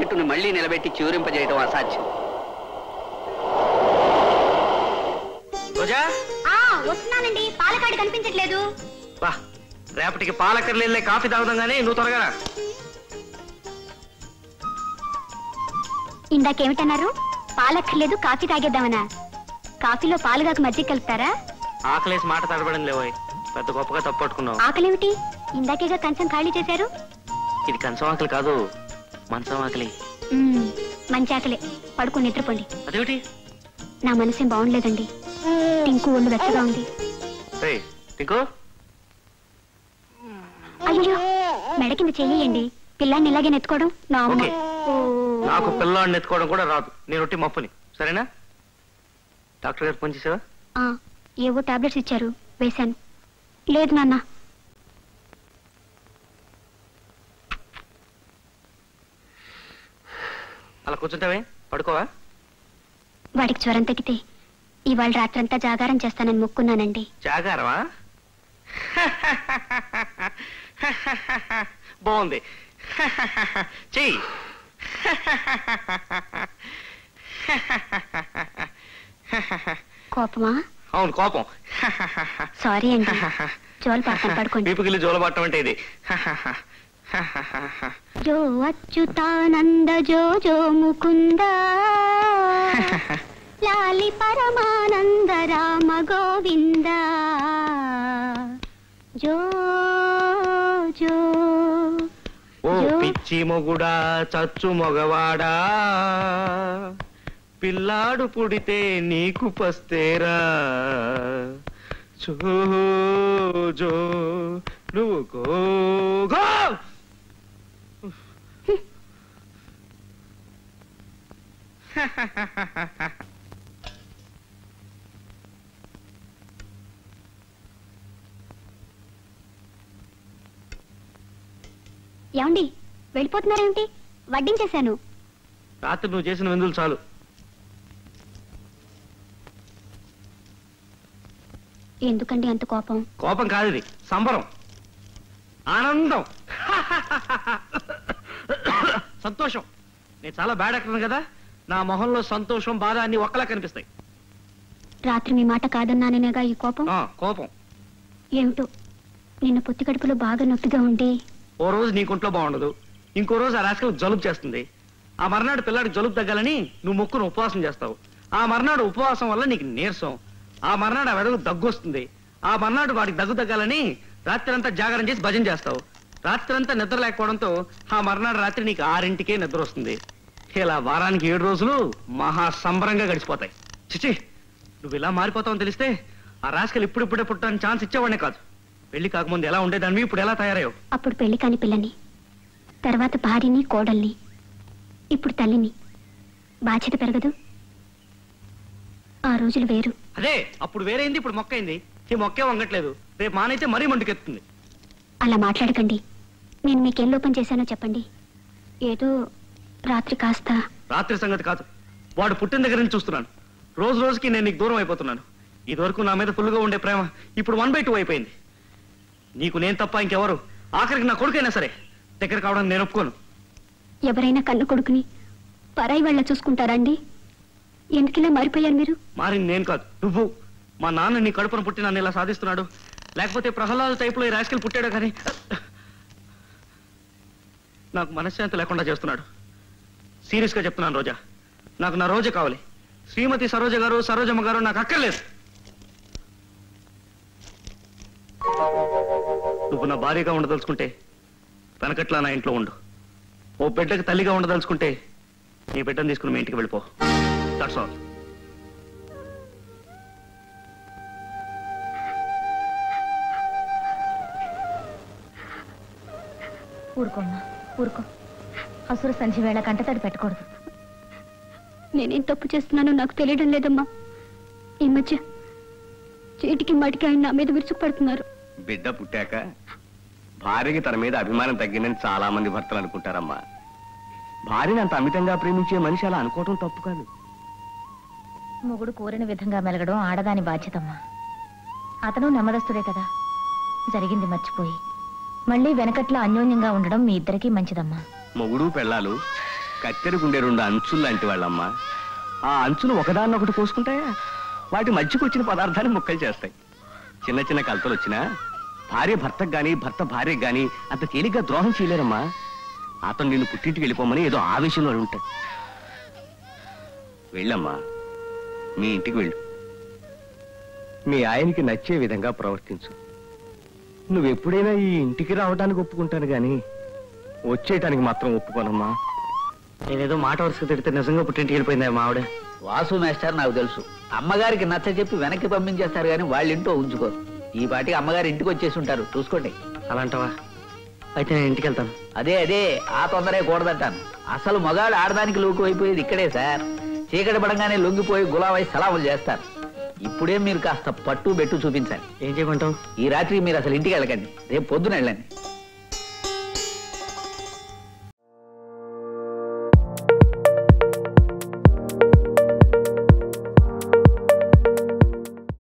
బోటుని మళ్ళీ నిలబెట్టి చివరింపజేయడం అసాధ్యం రోజా ఆ వస్తున్నానండి పాలకాడు కనిపించట్లేదు వా రేపటికి పాలకర్లు వెళ్ళే కాఫీ తాగుదాం కానీ నువ్వు త్వరగా రా. ఇందాకేమిటన్నారు పాలక్కర్లేదు కాఫీ తాగేద్దామనా కాఫీలో పాలుగాకు మజ్జిగ కలుపుతారా ఆకలేసి మాట తడబడింది లేవోయ్ పెద్ద గొప్పగా తప్పట్టుకున్నావు ఆకలేమిటి ఇందాకేగా కంచం ఖాళీ చేశారు ఇది కంచం ఆకలి కాదు మంచం ఆకలి మ్మ్, మంచి ఆకలే పడుకుని నిద్రపోండి అదేమిటి నా మనసేం బాగుండలేదండి టింకు ఒళ్ళు వెచ్చగా ఉంది రే టింకు అయ్యో మెడ కింద చెయ్యండి పిల్లాన్ని ఇలాగే నెత్తుకోవడం నా అమ్మ ఓకే. నాకు పిల్లాడిని ఎత్తుకోవడం కూడా రాదు నేను ఒట్టి మప్పుని సరేనా డాక్టర్ గారు ఫోన్ చేసావా ఆ, ఏవో టాబ్లెట్స్ ఇచ్చారు వేశాను లేదు నాన్న అలా కూర్చుంటావే పడుకోవా వాడికి జ్వరం తగ్గితే ఇవాళ రాత్రంతా జాగారం చేస్తానని మొక్కున్నానండి జాగారమా బాగుంది చెయ్యి కోపమా అవును కోపం సారీ అండి జోలు పడతాను పడుకోండి వీపుకిల్లి జోలబట్టం అంటే ఇది జో అచ్యుతానంద జో జో ముకుంద లాలి పరమానంద రామ గోవింద జో జో ఓ జో. పిచ్చి మొగుడా చచ్చు మొగవాడా పిల్లాడు పుడితే నీకు పస్తేరా చో జో నువ్వు గో గో ఏమండి వెళ్ళిపోతున్నారేమిటి వడ్డించేశాను రాత్రి నువ్వు చేసిన విందులు చాలు ఎందుకండి అంత కోపం కోపం కాదు ఇది సంబరం ఆనందం సంతోషం నేను చాలా బ్యాడ్ యాక్టర్ కదా నా మొహంలో సంతోషం బాధ అన్ని ఒక్కలా కనిపిస్తాయి రాత్రి మీ మాట కాదన్నానేగా ఈ కోపం ఆ, కోపం ఏమిటో నిన్న పొత్తి కడుపులో బాగా నొప్పిగా ఉండి ఓ రోజు నీ కుంట్లో బాగుండదు ఇంకో రోజు ఆ రాశికి జలుబు చేస్తుంది ఆ మర్నాడు పిల్లాడికి జలుబు తగ్గాలని నువ్వు మొక్కును ఉపవాసం చేస్తావు ఆ మర్నాడు ఉపవాసం వల్ల నీకు నీరసం ఆ మర్నాడు ఆ వెదకు దగ్గు వస్తుంది ఆ మర్నాడు వాడికి దగ్గు తగ్గాలని రాత్రంతా జాగరణ చేసి భజన చేస్తావు రాత్రంతా నిద్ర లేకపోవడంతో ఆ మర్నాడు రాత్రి నీకు ఆరింటికే నిద్ర వస్తుంది ఇలా వారానికి ఏడు రోజులు మహా సంబరంగా గడిచిపోతాయి చిచి నువ్వు ఇలా మారిపోతావని తెలిస్తే ఆ రాశికలు ఇప్పుడిప్పుడే పుట్టడానికి ఛాన్స్ ఇచ్చేవాడినే కాదు పెళ్లి కాకముందు ఎలా ఉండేదాన్ని ఇప్పుడు ఎలా తయారయ్యావు అప్పుడు పెళ్లి కాని పిల్లని తర్వాత భార్యని కోడల్ని ఇప్పుడు తల్లిని బాధ్యత పెరగదు ఆ రోజులు వేరు అదే అప్పుడు వేరైంది ఇప్పుడు మొక్కైంది ఈ మొక్కే వంగట్లేదు రేపు మానైతే మరీ మంటుకెత్తుంది అలా మాట్లాడకండి నేను మీకేం లోపం చేశానో చెప్పండి ఏదో రాత్రి కాస్త రాత్రి సంగతి కాదు వాడు పుట్టిన దగ్గర నుంచి చూస్తున్నాను రోజు రోజుకి నేను నీకు దూరం అయిపోతున్నాను ఇదివరకు నా మీద ఫుల్గా ఉండే ప్రేమ ఇప్పుడు వన్ బై టూ అయిపోయింది నీకు నేను తప్ప ఇంకెవరు ఆఖరికి నా కొడుకైనా సరే దగ్గర కావడానికి నేను ఒప్పుకోను ఎవరైనా కన్ను కొడుకుని పరాయి వాళ్ళ చూసుకుంటారండి ఎందుకిలా మారిపోయారు మీరు మారింది నేను కాదు నువ్వు మా నాన్న నీ కడుపున పుట్టి నన్ను ఇలా సాధిస్తున్నాడు లేకపోతే ప్రహ్లాద టైపులో ఈ రాజకీయాలు పుట్టాడు కానీ నాకు మనశ్శాంతి లేకుండా చేస్తున్నాడు సీరియస్ గా చెప్తున్నాను రోజా నాకు నా రోజా కావాలి శ్రీమతి సరోజ గారు సరోజమ్మ గారు నాకు అక్కర్లేదు నువ్వు నా భార్యగా ఉండదలుచుకుంటే వెనకట్లా నా ఇంట్లో ఉండు ఓ బిడ్డకి తల్లిగా ఉండదలుచుకుంటే నీ బిడ్డను తీసుకుని మీ ఇంటికి వెళ్ళిపో దట్స్ ఆల్ ఊరుకోమ్మా ఊరుకో అసుర సంధ్య వేళ కంటతడి పెట్టకూడదు నేనేం తప్పు చేస్తున్నానో నాకు తెలియడం లేదమ్మా ఈ మధ్య చీటికి మాటికి ఆయన నా మీద విరుచుకుపడుతున్నారు బిడ్డ పుట్టాక భార్యకి తన మీద అభిమానం తగ్గిందని చాలా మంది భర్తలు అనుకుంటారమ్మా భార్యని అంత అమితంగా ప్రేమించే మనిషి అలా అనుకోవటం తప్పు కాదు మొగుడు కోరిన విధంగా మెలగడం ఆడదాని బాధ్యతమ్మా అతను నెమ్మదస్తుడే కదా జరిగింది మర్చిపోయి మళ్ళీ వెనకట్లా అన్యోన్యంగా ఉండడం మీ ఇద్దరికీ మంచిదమ్మా మొగుడు పెళ్ళాలు కత్తెరకుండే రెండు అంచులు లాంటి వాళ్ళమ్మా ఆ అంచులు ఒకదాన్నొకటి కోసుకుంటాయా వాటి మధ్యకు వచ్చిన పదార్థాన్ని ముక్కలు చేస్తాయి చిన్న చిన్న కలతలు వచ్చినా భార్య భర్తకు గాని భర్త భార్యకు గాని అంత తేలిగ్గా ద్రోహం చేయలేరమ్మా అతను నిన్ను పుట్టింటికి వెళ్ళిపోమని ఏదో ఆవేశంలో అయి ఉంటాడు వెళ్ళమ్మా మీ ఇంటికి వెళ్ళు మీ ఆయనకి నచ్చే విధంగా ప్రవర్తించు నువ్వెప్పుడైనా ఈ ఇంటికి రావడానికి ఒప్పుకుంటాను గాని వచ్చేయటానికి మాత్రం ఒప్పుకోనమ్మా నేనేదో మాట వరుసగా తిడితే నిజంగా పుట్టింటికి వెళ్ళిపోయిందా మా ఆవిడ వాసు మేస్టర్ నాకు తెలుసు అమ్మగారికి నచ్చ చెప్పి వెనక్కి పంపించేస్తారు కానీ వాళ్ళ ఇంటో ఉంచుకోరు ఈ పాటికి అమ్మగారు ఇంటికి వచ్చేసి ఉంటారు చూసుకోండి అలాంటవా అయితే నేను ఇంటికి వెళ్తాను అదే అదే ఆ తొందరే కూడదంటాను అసలు మగాడు ఆడదానికి లోకు అయిపోయేది ఇక్కడే సార్ చీకటి పడంగానే లొంగిపోయి గులావై సలాములు చేస్తారు ఇప్పుడే మీరు కాస్త పట్టు బెట్టు చూపించాలి ఏం చేయమంటావు ఈ రాత్రి మీరు అసలు ఇంటికి వెళ్ళకండి రేపు పొద్దున వెళ్ళండి